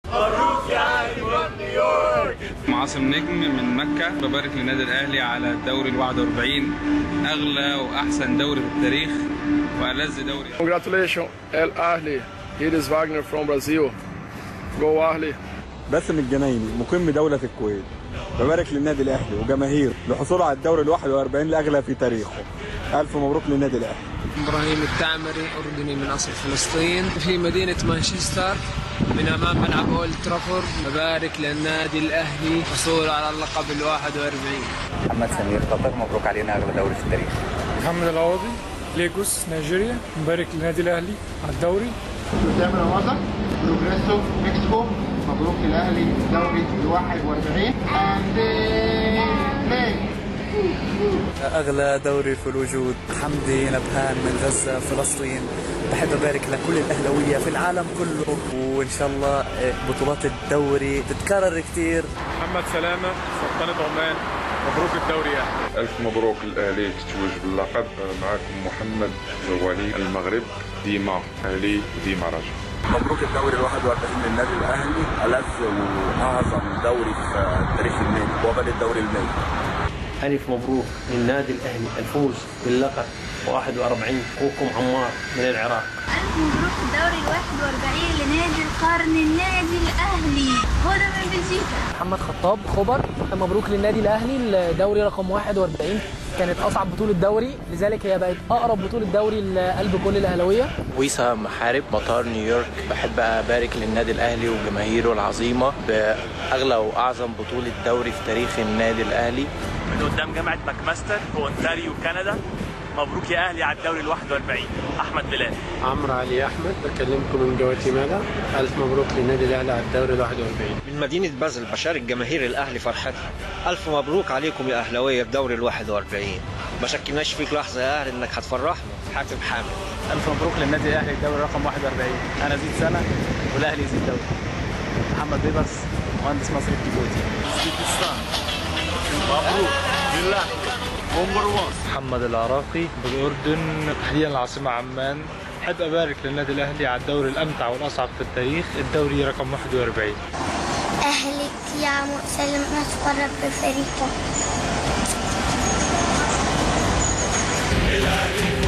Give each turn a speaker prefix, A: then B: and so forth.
A: معاصم نجم من مكة ببارك للنادي الأهلي على الدوري ال 41 أغلى وأحسن دوري في التاريخ وألذ دوري
B: Congratulations, El Ahly. Here is Wagner from Brazil. Go Ahly.
C: باسم الجنايني مقيم دولة الكويت ببارك للنادي الأهلي وجماهير لحصوله على الدوري ال 41 الأغلى في تاريخه ألف مبروك للنادي الأهلي
D: ابراهيم التعمري اردني من اصل فلسطين في مدينه مانشستر من امام ملعب اولد ترافورد ببارك للنادي الاهلي حصوله على اللقب ال 41
E: محمد سمير قطر مبروك علينا اغلى دوري في التاريخ
F: محمد العوضي ليجوس نيجيريا مبارك للنادي الاهلي على الدوري
G: تامر رمضان بروجريسو مكسيكو مبروك للاهلي الدوري ال 41
H: أغلى دوري في الوجود حمدي نبهان من غزة فلسطين بحب أبارك لكل الأهلوية في العالم كله وإن شاء الله بطولات الدوري تتكرر كتير
F: محمد سلامة سلطنة عمان مبروك الدوري يا أهلي
I: ألف مبروك الأهلي تتوج باللقب معكم محمد ولي المغرب ديما أهلي وديما رجل
C: مبروك الدوري ال 41 للنادي الأهلي ألذ وأعظم دوري في تاريخ النادي وبل الدوري المالي
J: ألف مبروك للنادي الأهلي الفوز باللقب 41 أخوكم عمار من العراق
K: ألف مبروك الدوري ال 41 لنادي القرن النادي الأهلي هدى من بلجيكا
L: محمد خطاب خبر مبروك للنادي الأهلي الدوري رقم 41 كانت أصعب بطولة دوري لذلك هي بقت أقرب بطولة دوري لقلب كل الأهلاوية
M: ويسا محارب مطار نيويورك بحب أبارك للنادي الأهلي وجماهيره العظيمة بأغلى وأعظم بطولة دوري في تاريخ النادي الأهلي
N: من قدام جامعة ماكماستر في أونتاريو كندا مبروك يا اهلي على الدوري ال 41 احمد بلال
O: عمرو علي احمد بكلمكم من جواتيمالا الف مبروك للنادي الاهلي على الدوري ال 41
P: من مدينه بازل بشارك جماهير الاهلي فرحتها الف مبروك عليكم يا اهلاويه بدوري ال 41 ما شكناش فيك لحظه يا اهلي انك هتفرحنا حاتم حامد
Q: الف مبروك للنادي الاهلي الدوري رقم 41 انا زيد سنه والاهلي يزيد دوري محمد بيبرس مهندس مصري الجيبوتي
N: مبروك لله نمبر 1
R: محمد العراقي بالاردن تحديدا العاصمه عمان احب ابارك للنادي الاهلي على الدوري الامتع والاصعب في التاريخ الدوري رقم 41
K: أهلك يا مسلم نتفرج بفريقك
S: الأهلي